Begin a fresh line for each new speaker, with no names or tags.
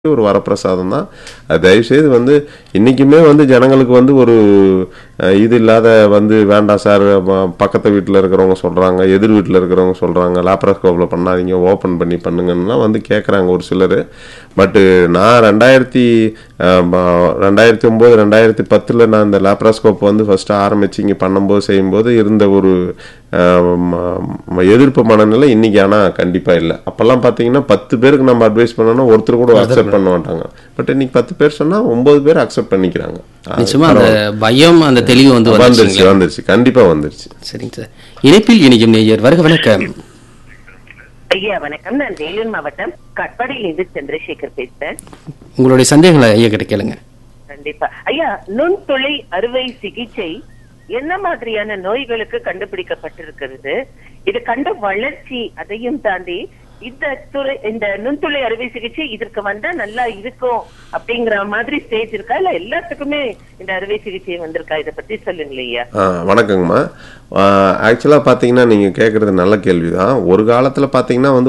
ஒரு வரப்பிரசாதம் தான் அது தயவுசெய்து வந்து இன்றைக்குமே வந்து ஜனங்களுக்கு வந்து ஒரு அஹ், இது இல்லாத வந்து வேண்டாம் சார் பக்கத்து வீட்டில் இருக்கிறவங்க சொல்கிறாங்க எதிர் வீட்டில் இருக்கிறவங்க சொல்கிறாங்க லாப்ராஸ்கோப்பில் பண்ணாதீங்க ஓப்பன் பண்ணி பண்ணுங்கன்னுலாம் வந்து கேட்குறாங்க ஒரு சிலர் பட்டு நான் ரெண்டாயிரத்தி அஹ், ம- ரெண்டாயிரத்தி ஒம்பது ரெண்டாயிரத்தி பத்தில் நான் இந்த லாப்ராஸ்கோப் வந்து ஃபஸ்ட்டு ஆரம்பித்து இங்கே பண்ணும்போது செய்யும்போது இருந்த ஒரு அஹ், ம- ம- எதிர்ப்பு மனநிலை இன்னைக்கு ஆனால் கண்டிப்பாக இல்லை அப்போல்லாம் பார்த்தீங்கன்னா பத்து பேருக்கு நம்ம அட்வைஸ் பண்ணோம்னா ஒருத்தர் கூட அக்செப்ட் பண்ண மாட்டாங்க பட் இன்னைக்கு பத்து பேர் சொன்னால் ஒன்பது பேர் அக்செப்ட் பண்ணிக்கிறாங்க
நிச்சயமா அந்த பயம் அந்த தெளிவு வந்து
வந்துருச்சு
வந்துருச்சுங்களா
வந்துருச்சு கண்டிப்பா வந்துருச்சு
சரிங்க சார் இணைப்பில் இணைக்கும் நேயர் வருக வணக்கம்
ஐயா வணக்கம் நான் வேலூர் மாவட்டம் கட்பாடியிலிருந்து சந்திரசேகர் பேசுறேன்
உங்களுடைய சந்தேகங்களை ஐயா கிட்ட கேளுங்க
கண்டிப்பா ஐயா நுண்துளை அறுவை சிகிச்சை என்ன மாதிரியான நோய்களுக்கு கண்டுபிடிக்கப்பட்டிருக்கிறது இது கண்ட வளர்ச்சி அதையும் தாண்டி இந்த துறை இந்த நுண்துளை அறுவை சிகிச்சை இதற்கு வந்தா நல்லா இருக்கும் அப்படிங்கிற மாதிரி ஸ்டேஜ் இருக்கா இல்ல எல்லாத்துக்குமே இந்த அறுவை சிகிச்சை வந்திருக்கா இத பத்தி சொல்லுங்களேன் ஐயா
ஆ வணக்கங்கம்மா ஆக்சுவலாக பார்த்தீங்கன்னா நீங்கள் கேட்குறது நல்ல கேள்வி தான் ஒரு காலத்தில் பார்த்தீங்கன்னா வந்து